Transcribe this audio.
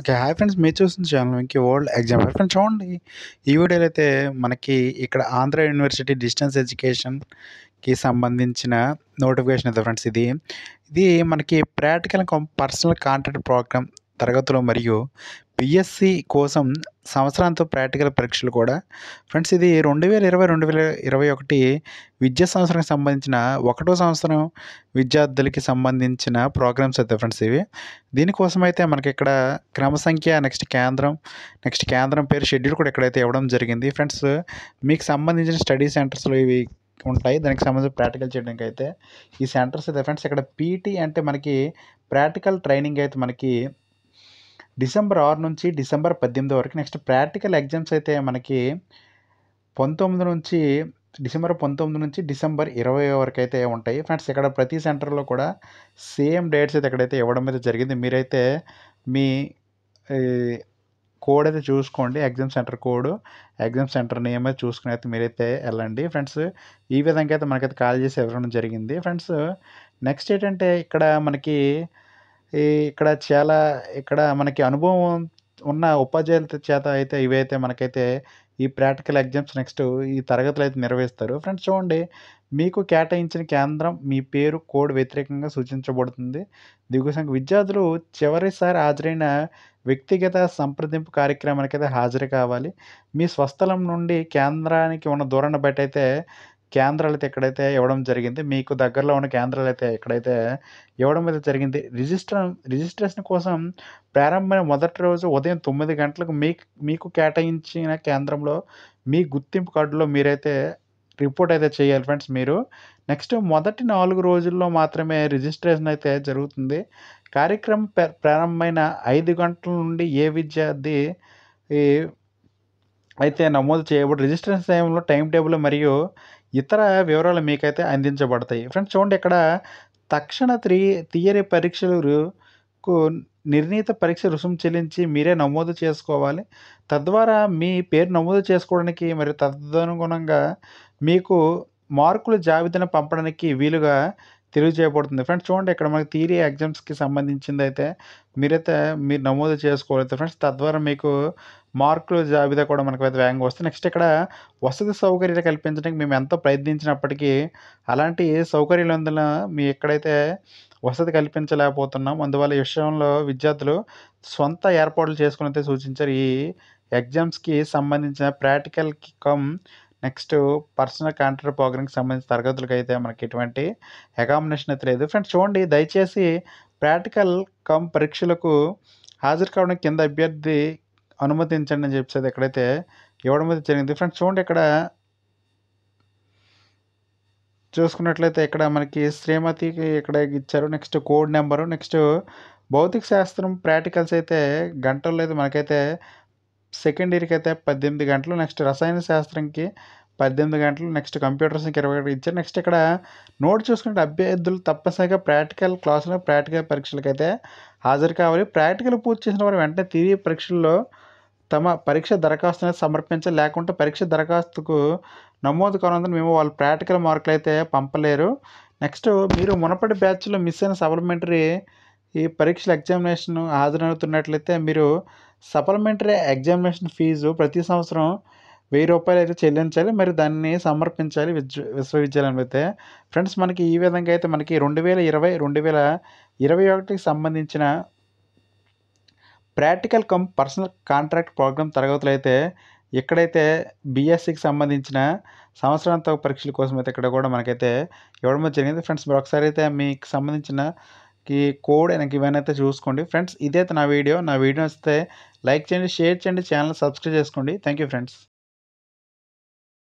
Okay. Hi friends మీరు చూస్తున్న channel Venky world exam. Friends చూడండి ఈ వీడియోలో అయితే మనకి ఇక్కడ ఆంధ్ర యూనివర్సిటీ డిస్టెన్స్ ఎడ్యుకేషన్‌కి సంబంధించిన నోటిఫికేషన్ అయితే ఫ్రెండ్స్ ఇది. ఇది మనకి practical cum personal contract program తరగతులు మరియు బీఎస్సీ కోసం సంవత్సరాంతం ప్రాక్టికల్ పరీక్షలు కూడా ఫ్రెండ్స్ ఇది 2020, 2021 విద్యా సంవత్సరానికి సంబంధించిన ఒకటో సంవత్సరం విద్యార్థులకి సంబంధించిన ప్రోగ్రామ్స్ అయితే ఫ్రెండ్స్ ఇవి. దీనికోసం అయితే మనకి ఇక్కడ క్రమ సంఖ్య, నెక్స్ట్ కేంద్రం, నెక్స్ట్ కేంద్రం పేరు, షెడ్యూల్ కూడా ఇక్కడైతే ఇవ్వడం జరిగింది. ఫ్రెండ్స్ మీకు సంబంధించిన స్టడీ సెంటర్స్‌లో ఇవి ఉంటాయి. దానికి సంబంధించి ప్రాక్టికల్ చేయడానికి అయితే ఈ సెంటర్స్ అయితే ఫ్రెండ్స్ ఇక్కడ పీటీ అంటే మనకి ప్రాక్టికల్ ట్రైనింగ్ అయితే మనకి డిసెంబర్ 6 నుంచి డిసెంబర్ 18 వరకు. నెక్స్ట్ ప్రాక్టికల్ ఎగ్జామ్స్ అయితే మనకి 19 నుంచి డిసెంబర్ 19 నుంచి డిసెంబర్ 20 వరకు అయితే ఉంటాయి. ఫ్రెండ్స్ ఇక్కడ ప్రతి సెంటర్‌లో కూడా సేమ్ డేట్స్ అయితే ఇక్కడైతే ఇవ్వడం అయితే జరిగింది. మీరైతే మీ ఈ కోడ్ అయితే చూసుకోండి. Exam center code, exam center name అయితే చూసుకొని అయితే మీరైతే ఎళ్ళండి. ఫ్రెండ్స్ ఈ విధంగా అయితే మనకైతే కాల్ చేసి ఇవ్వడం జరిగింది. ఫ్రెండ్స్ నెక్స్ట్ ఏంటంటే ఇక్కడ మనకి ఈ ఇక్కడ చాలా ఇక్కడ మనకి అనుభవం ఉన్న ఉపాధ్యాయుల చేత అయితే ఇవైతే మనకైతే ఈ ప్రాక్టికల్ ఎగ్జామ్స్ నెక్స్ట్ ఈ తరగతులు అయితే నిర్వహిస్తారు. ఫ్రెండ్స్ చూడండి మీకు కేటాయించిన కేంద్రం, మీ పేరు, కోడ్ వ్యతిరేకంగా సూచించబడుతుంది. దిగువ సంఖ్య విద్యార్థులు చివరిసారి హాజరైన వ్యక్తిగత సంప్రదింపు కార్యక్రమానికైతే హాజరు కావాలి. మీ స్వస్థలం నుండి కేంద్రానికి ఉన్న దూరాన్ని బట్టి అయితే కేంద్రాలైతే ఇక్కడైతే ఇవ్వడం జరిగింది. మీకు దగ్గరలో ఉన్న కేంద్రాలైతే ఇక్కడైతే ఇవ్వడం అయితే జరిగింది. రిజిస్టర్ రిజిస్ట్రేషన్ కోసం ప్రారంభమైన మొదటి రోజు ఉదయం 9 గంటలకు మీకు మీకు కేటాయించిన కేంద్రంలో మీ గుర్తింపు కార్డులో మీరైతే రిపోర్ట్ అయితే చేయాలి ఫ్రెండ్స్ మీరు. నెక్స్ట్ మొదటి 4 రోజుల్లో మాత్రమే రిజిస్ట్రేషన్ అయితే జరుగుతుంది. కార్యక్రమం ప్ర ప్రారంభమైన 5 గంటల నుండి ఏ విద్యార్థి ఈ అయితే నమోదు చేయబడి రిజిస్ట్రేషన్ సమయంలో టైమ్ టేబుల్ మరియు ఇతర వివరాలు మీకైతే అందించబడతాయి. ఫ్రెండ్స్ చూడండి ఇక్కడ తక్షణ త్రీ థియరీ పరీక్షలకు నిర్ణీత పరీక్ష రుసుము చెల్లించి మీరే నమోదు చేసుకోవాలి. తద్వారా మీ పేరు నమోదు చేసుకోవడానికి మరియు తదనుగుణంగా మీకు మార్కుల జాబితాను పంపడానికి వీలుగా తెలియజేయబడుతుంది. ఫ్రెండ్స్ చూడండి ఇక్కడ మనకి థియరీ ఎగ్జామ్స్‌కి సంబంధించిందైతే మీరైతే మీరు నమోదు చేసుకోవాలి ఫ్రెండ్స్. తద్వారా మీకు మార్కుల జాబితా కూడా మనకైతే వేగంగా వస్తుంది. నెక్స్ట్ ఇక్కడ వసతి సౌకర్యాలు కల్పించడానికి మేము ఎంతో ప్రయత్నించినప్పటికీ అలాంటి సౌకర్యాలందున మీ ఎక్కడైతే వసతి కల్పించలేకపోతున్నాం. అందువల్ల ఈ విషయంలో విద్యార్థులు సొంత ఏర్పాట్లు చేసుకొనైతే సూచించారు. ఈ ఎగ్జామ్స్‌కి సంబంధించిన practical cum next personal contract ప్రోగ్రామ్‌కి సంబంధించిన తరగతులకైతే మనకి ఎటువంటి అకామిడేషన్ అయితే లేదు. ఫ్రెండ్స్ చూడండి దయచేసి ప్రాక్టికల్ కమ్ పరీక్షలకు హాజరు కావడానికి కింద అభ్యర్థి అనుమతించండి అని చెప్పేసి ఇక్కడైతే ఇవ్వడం అయితే జరిగింది. ఫ్రెండ్స్ చూడండి ఇక్కడ చూసుకున్నట్లయితే ఇక్కడ మనకి శ్రీమతికి ఇక్కడ ఇచ్చారు. నెక్స్ట్ కోడ్ నంబరు, నెక్స్ట్ భౌతిక శాస్త్రం ప్రాక్టికల్స్ అయితే గంటల్లో అయితే మనకైతే సెకండ్ ఇయర్‌కి అయితే 18 గంటలు, నెక్స్ట్ రసాయన శాస్త్రంకి 18 గంటలు, నెక్స్ట్ కంప్యూటర్ సైన్స్‌కి 20 గంటలు ఇచ్చారు. నెక్స్ట్ ఇక్కడ నోట్ చూసుకుంటే అభ్యర్థులు తప్పనిసరిగా ప్రాక్టికల్ క్లాసులు, ప్రాక్టికల్ పరీక్షలకైతే హాజరు కావాలి. ప్రాక్టికల్ పూర్తి చేసిన వారు వెంటనే థియరీ పరీక్షల్లో తమ పరీక్ష దరఖాస్తును సమర్పించాలి. లేకుంటే పరీక్ష దరఖాస్తుకు నమోదు కానందున మేము వాళ్ళ ప్రాక్టికల్ మార్కులు అయితే పంపలేరు. నెక్స్ట్ మీరు మునుపటి బ్యాచ్‌లో మిస్ అయిన సప్లిమెంటరీ ఈ పరీక్షల ఎగ్జామినేషన్ హాజరవుతున్నట్లయితే మీరు సప్లిమెంటరీ ఎగ్జామినేషన్ ఫీజు ప్రతి సంవత్సరం రూ. 1000 అయితే చెల్లించాలి. మరి దాన్ని సమర్పించాలి విద్య విశ్వవిద్యాలయం అయితే. ఫ్రెండ్స్ మనకి ఈ విధంగా అయితే మనకి 2020, 2021కి సంబంధించిన practical cum personal contract program తరగతులైతే ఇక్కడైతే బీఎస్సీకి సంబంధించిన సంవత్సరాంత పరీక్షల కోసం అయితే ఇక్కడ కూడా మనకైతే ఇవ్వడం జరిగింది. ఫ్రెండ్స్ మీరు ఒకసారి అయితే మీకు సంబంధించిన ఈ కోడ్ ఇంక ఇవన్నీ అయితే చూసుకోండి. ఫ్రెండ్స్ ఇదైతే నా వీడియో. నా వీడియో నచ్చితే లైక్ చేయండి, షేర్ చేయండి, ఛానెల్ సబ్స్క్రైబ్ చేసుకోండి. Thank you friends.